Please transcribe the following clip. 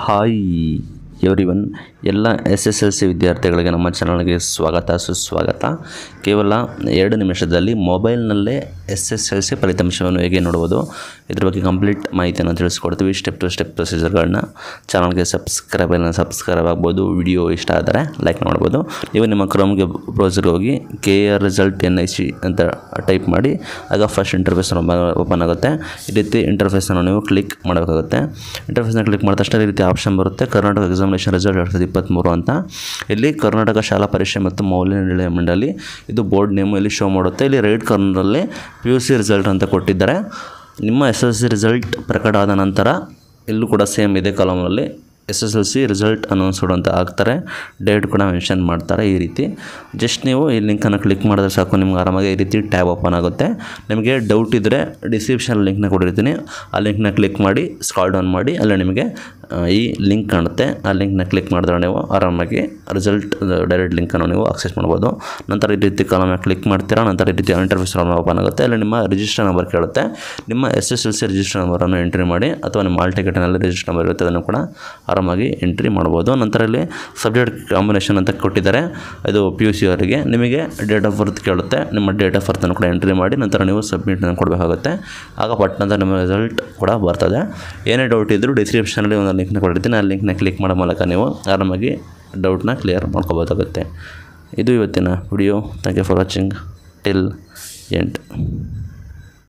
hi everyone ಎಲ್ಲ S S L C ವಿದ್ಯಾರ್ಥಿಗಳಿಗೆ ನಮ್ಮ ಚಾನಲ್ಗೆ ಸ್ವಾಗತ ಸುಸ್ವಾಗತ ಕೇವಲ ಎರಡು ನಿಮಿಷದಲ್ಲಿ ಮೊಬೈಲ್ನಲ್ಲೇ ಎಸ್ ಎಸ್ ಎಲ್ ಸಿ ಫಲಿತಾಂಶವನ್ನು ಹೇಗೆ ನೋಡುವುದು ಇದ್ರ ಬಗ್ಗೆ ಕಂಪ್ಲೀಟ್ ಮಾಹಿತಿಯನ್ನು ತಿಳಿಸ್ಕೊಡ್ತೀವಿ ಸ್ಟೆಪ್ ಟು ಸ್ಟೆಪ್ ಪ್ರೊಸೀಜರ್ಗಳನ್ನ ಚಾನಲ್ಗೆ ಸಬ್ಸ್ಕ್ರೈಬ್ ಸಬ್ಸ್ಕ್ರೈಬ್ ಆಗ್ಬೋದು ವಿಡಿಯೋ ಇಷ್ಟ ಆದರೆ ಲೈಕ್ ಮಾಡ್ಬೋದು ನೀವು ನಿಮ್ಮ ಕ್ರಮ್ಗೆ ಬ್ರೌಸರ್ಗೆ ಹೋಗಿ K R result N I C ಅಂತ ಟೈಪ್ ಮಾಡಿ ಆಗ ಫಸ್ಟ್ ಇಂಟರ್ಫೇಸ್ ಓಪನ್ ಆಗುತ್ತೆ ಈ ರೀತಿ ಇಂಟರ್ಫೇಸನ್ನು ನೀವು ಕ್ಲಿಕ್ ಮಾಡಬೇಕಾಗುತ್ತೆ ಇಂಟರ್ಫೇಸ್ನ ಕ್ಲಿಕ್ ಮಾಡಿದ ತಕ್ಷಣ ಈ ರೀತಿ ಆಪ್ಷನ್ ಬರುತ್ತೆ ಕರ್ನಾಟಕ ಎಕ್ಸಾಮಿನೇಷನ್ ರಿಸಲ್ಟ್ ಎರಡು ಸಾವಿರದ ಇಪ್ಪತ್ತ್ಮೂರು ಅಂತ ಇಲ್ಲಿ ಕರ್ನಾಟಕ ಶಾಲಾ ಪರೀಕ್ಷೆ ಮತ್ತು ಮೌಲ್ಯ ನಿರ್ಣಯ ಮಂಡಳಿ ಇದು ಬೋರ್ಡ್ ನೇಮು ಇಲ್ಲಿ ಶೋ ಮಾಡುತ್ತೆ ಇಲ್ಲಿ ರೈಟ್ ಕಾರ್ನರಲ್ಲಿ ಪಿ ಯು ಸಿ ರಿಸಲ್ಟ್ ಅಂತ ಕೊಟ್ಟಿದ್ದಾರೆ ನಿಮ್ಮ ಎಸ್ ಎಲ್ ಸಿ ರಿಸಲ್ಟ್ ಪ್ರಕಟ ಆದ ನಂತರ ಇಲ್ಲೂ ಕೂಡ ಸೇಮ್ ಇದೆ ಕಾಲಮ್ನಲ್ಲಿ S S L C result announced ಅಂತ ಹಾಕ್ತಾರೆ ಡೇಟ್ ಕೂಡ ಮೆನ್ಷನ್ ಮಾಡ್ತಾರೆ ಈ ರೀತಿ ಜಸ್ಟ್ ನೀವು ಈ ಲಿಂಕನ್ನು ಕ್ಲಿಕ್ ಮಾಡಿದ್ರೆ ಸಾಕು ನಿಮ್ಗೆ ಆರಾಮಾಗಿ ಈ ರೀತಿ ಟ್ಯಾಬ್ ಓಪನ್ ಆಗುತ್ತೆ ನಿಮಗೆ ಡೌಟ್ ಇದ್ದರೆ ಡಿಸ್ಕ್ರಿಪ್ಷನ್ ಲಿಂಕ್ನ ಕೊಟ್ಟಿರ್ತೀನಿ ಆ ಲಿಂಕ್ನ ಕ್ಲಿಕ್ ಮಾಡಿ ಸ್ಕಾಲ್ ಡೌನ್ ಮಾಡಿ ಅಲ್ಲಿ ನಿಮಗೆ ಆ, ಈ ಲಿಂಕ್ ಕಾಣುತ್ತೆ ಆ ಲಿಂಕ್ನ ಕ್ಲಿಕ್ ಮಾಡಿದ್ರೆ ನೀವು ಆರಾಮಾಗಿ ರಿಸಲ್ಟ್ ಡೈರೆಕ್ಟ್ ಲಿಂಕನ್ನು ನೀವು ಆಕ್ಸೆಸ್ ಮಾಡ್ಬೋದು ನಂತರ ಈ ರೀತಿ ಕಾಲಮ್ನ ಕ್ಲಿಕ್ ಮಾಡ್ತೀರಾ ನಂತರ ಈ ರೀತಿ ಇಂಟರ್ಫೇಸ್ ಓಪನ್ ಆಗುತ್ತೆ ಅಲ್ಲಿ ನಿಮ್ಮ ರಿಜಿಸ್ಟರ್ ನಂಬರ್ ಕೇಳುತ್ತೆ ನಿಮ್ಮ S S L C register ನಂಬರನ್ನು ಎಂಟ್ರಿ ಮಾಡಿ ಅಥವಾ ನಿಮ್ಮ ಆಲ್ ಟಿಕೆಟ್ನಲ್ಲಿ ರಿಜಿಸ್ಟರ್ ನಂಬರ್ ಇರುತ್ತೆ ಅದನ್ನು ಕೂಡ ಆರಾಮಾಗಿ ಎಂಟ್ರಿ ಮಾಡ್ಬೋದು ನಂತರ ಇಲ್ಲಿ ಸಬ್ಜೆಕ್ಟ್ ಕಾಂಬಿನೇಷನ್ ಅಂತ ಕೊಟ್ಟಿದ್ದಾರೆ ಇದು ಪಿ ಯು ಸಿ ಅವರಿಗೆ ನಿಮಗೆ ಡೇಟ್ ಆಫ್ ಬರ್ತ್ ಕೇಳುತ್ತೆ ನಿಮ್ಮ ಡೇಟ್ ಆಫ್ ಬರ್ತನ್ನು ಕೂಡ ಎಂಟ್ರಿ ಮಾಡಿ ನಂತರ ನೀವು ಸಬ್ಮಿಟನ್ನು ಕೊಡಬೇಕಾಗುತ್ತೆ ಆಗ ಪಟ್ಟಣದ ನಿಮ್ಮ ರಿಸಲ್ಟ್ ಕೂಡ ಬರ್ತದೆ ಏನೇ ಡೌಟ್ ಇದ್ದರೂ ಡಿಸ್ಕ್ರಿಪ್ಷನಲ್ಲಿ ಒಂದು ಲಿಂಕ್ನ ಕೊಟ್ಟಿರ್ತೀನಿ ಆ ಲಿಂಕ್ನ ಕ್ಲಿಕ್ ಮಾಡೋ ಮೂಲಕ ನೀವು ಆರಾಮಾಗಿ ಡೌಟ್ನ ಕ್ಲಿಯರ್ ಮಾಡ್ಕೋಬೋದಾಗುತ್ತೆ ಇದು ಇವತ್ತಿನ video thank you for watching till end